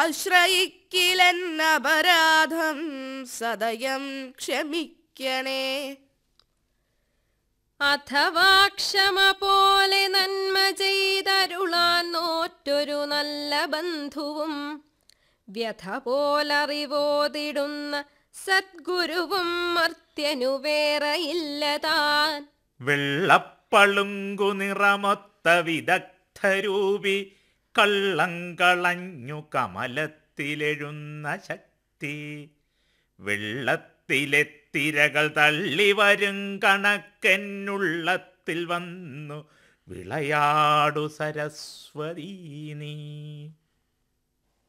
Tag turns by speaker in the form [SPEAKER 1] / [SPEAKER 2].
[SPEAKER 1] ആശ്രയിക്കിലെന്നപരാധം സദയം ക്ഷമിക്കണേ
[SPEAKER 2] അഥവാ ക്ഷമ പോലെ നന്മ ചെയ്തരുളാൻ നോറ്റൊരു നല്ല ബന്ധുവും വ്യഥ പോലറിവോതിടുന്ന സദ്ഗുരുവും മർത്യനു വേറെയില്ല താൻ
[SPEAKER 3] വെള്ളപ്പളുങ്കു നിറമൊത്ത വിദഗ്ധരൂപി കള്ളങ്കളഞ്ഞു കമലത്തിലെഴുന്ന ശക്തി വെള്ളത്തിലെ തിരകൾ തള്ളി വരും കണക്കെന്നുള്ളത്തിൽ വന്നു വിളയാടു സരസ്വതീ നീ